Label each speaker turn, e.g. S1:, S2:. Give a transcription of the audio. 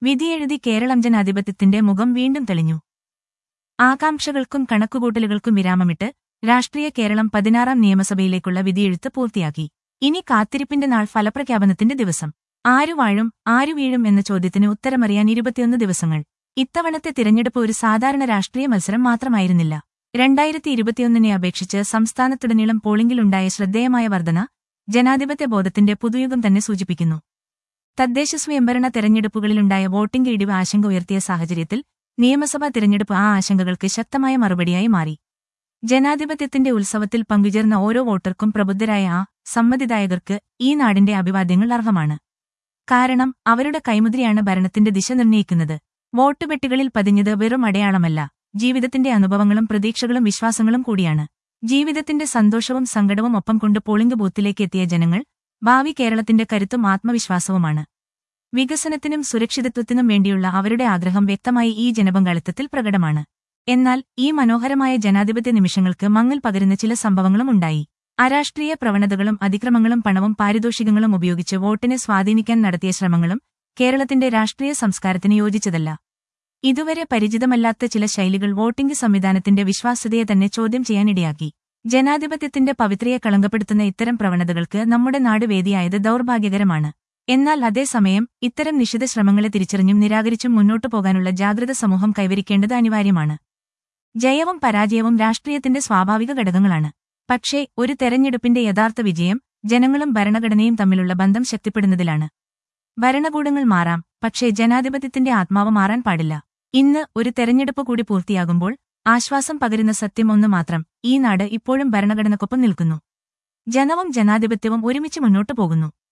S1: വിധിയെഴുതി കേരളം ജനാധിപത്യത്തിന്റെ മുഖം വീണ്ടും തെളിഞ്ഞു ആകാംക്ഷകൾക്കും കണക്കുകൂട്ടലുകൾക്കും വിരാമമിട്ട് രാഷ്ട്രീയ കേരളം പതിനാറാം നിയമസഭയിലേക്കുള്ള വിധിയെഴുത്ത് പൂർത്തിയാക്കി ഇനി കാത്തിരിപ്പിന്റെ നാൾ ഫലപ്രഖ്യാപനത്തിന്റെ ദിവസം ആരു വാഴും ആരു വീഴും എന്ന ചോദ്യത്തിന് ഉത്തരമറിയാൻ ഇരുപത്തിയൊന്ന് ദിവസങ്ങൾ ഇത്തവണത്തെ തിരഞ്ഞെടുപ്പ് ഒരു സാധാരണ രാഷ്ട്രീയ മത്സരം മാത്രമായിരുന്നില്ല രണ്ടായിരത്തി ഇരുപത്തിയൊന്നിനെ അപേക്ഷിച്ച് സംസ്ഥാനത്തുടനീളം പോളിംഗിലുണ്ടായ ശ്രദ്ധേയമായ വർധന ജനാധിപത്യ ബോധത്തിന്റെ പുതുയുഗം തന്നെ സൂചിപ്പിക്കുന്നു തദ്ദേശ സ്വയംഭരണ തെരഞ്ഞെടുപ്പുകളിലുണ്ടായ വോട്ടിംഗ് ഇടിവ് ആശങ്ക ഉയർത്തിയ സാഹചര്യത്തിൽ നിയമസഭാ തിരഞ്ഞെടുപ്പ് ആ ആശങ്കകൾക്ക് ശക്തമായ മറുപടിയായി മാറി ജനാധിപത്യത്തിന്റെ ഉത്സവത്തിൽ പങ്കുചേർന്ന ഓരോ വോട്ടർക്കും പ്രബുദ്ധരായ ആ സമ്മതിദായകർക്ക് ഈ നാടിന്റെ അഭിവാദ്യങ്ങൾ അർഹമാണ് കാരണം അവരുടെ കൈമുദ്രയാണ് ഭരണത്തിന്റെ ദിശ നിർണ്ണയിക്കുന്നത് വോട്ട് പെട്ടികളിൽ പതിഞ്ഞത് വെറും അടയാളമല്ല ജീവിതത്തിന്റെ അനുഭവങ്ങളും പ്രതീക്ഷകളും വിശ്വാസങ്ങളും കൂടിയാണ് ജീവിതത്തിന്റെ സന്തോഷവും സങ്കടവും ഒപ്പം കൊണ്ട് പോളിംഗ് ബൂത്തിലേക്ക് എത്തിയ ജനങ്ങൾ ഭാവി കേരളത്തിന്റെ കരുത്തും ആത്മവിശ്വാസവുമാണ് വികസനത്തിനും സുരക്ഷിതത്വത്തിനും വേണ്ടിയുള്ള അവരുടെ ആഗ്രഹം വ്യക്തമായി ഈ ജനപങ്കാളിത്തത്തിൽ പ്രകടമാണ് എന്നാൽ ഈ മനോഹരമായ ജനാധിപത്യ നിമിഷങ്ങൾക്ക് മങ്ങൽ പകരുന്ന ചില സംഭവങ്ങളും ഉണ്ടായി അരാഷ്ട്രീയ പ്രവണതകളും അതിക്രമങ്ങളും പണവും പാരിതോഷികങ്ങളും ഉപയോഗിച്ച് വോട്ടിനെ സ്വാധീനിക്കാൻ നടത്തിയ ശ്രമങ്ങളും കേരളത്തിന്റെ രാഷ്ട്രീയ സംസ്കാരത്തിന് യോജിച്ചതല്ല ഇതുവരെ പരിചിതമല്ലാത്ത ചില ശൈലികൾ വോട്ടിംഗ് സംവിധാനത്തിന്റെ വിശ്വാസ്യതയെ തന്നെ ചോദ്യം ചെയ്യാനിടയാക്കി ജനാധിപത്യത്തിന്റെ പവിത്രയെ കളങ്കപ്പെടുത്തുന്ന ഇത്തരം പ്രവണതകൾക്ക് നമ്മുടെ നാട് വേദിയായത് ദൗർഭാഗ്യകരമാണ് എന്നാൽ അതേസമയം ഇത്തരം നിശിത ശ്രമങ്ങളെ തിരിച്ചറിഞ്ഞും നിരാകരിച്ചും മുന്നോട്ടു പോകാനുള്ള ജാഗ്രത സമൂഹം കൈവരിക്കേണ്ടത് അനിവാര്യമാണ് ജയവും പരാജയവും രാഷ്ട്രീയത്തിന്റെ സ്വാഭാവിക ഘടകങ്ങളാണ് പക്ഷേ ഒരു തെരഞ്ഞെടുപ്പിന്റെ യഥാർത്ഥ വിജയം ജനങ്ങളും ഭരണഘടനയും തമ്മിലുള്ള ബന്ധം ശക്തിപ്പെടുന്നതിലാണ് ഭരണകൂടങ്ങൾ മാറാം പക്ഷേ ജനാധിപത്യത്തിന്റെ ആത്മാവ് മാറാൻ പാടില്ല ഇന്ന് ഒരു തെരഞ്ഞെടുപ്പ് കൂടി പൂർത്തിയാകുമ്പോൾ ആശ്വാസം പകരുന്ന സത്യം ഒന്ന് മാത്രം ഈ നാട് ഇപ്പോഴും ഭരണഘടനക്കൊപ്പം നിൽക്കുന്നു ജനവും ജനാധിപത്യവും ഒരുമിച്ച് മുന്നോട്ടു പോകുന്നു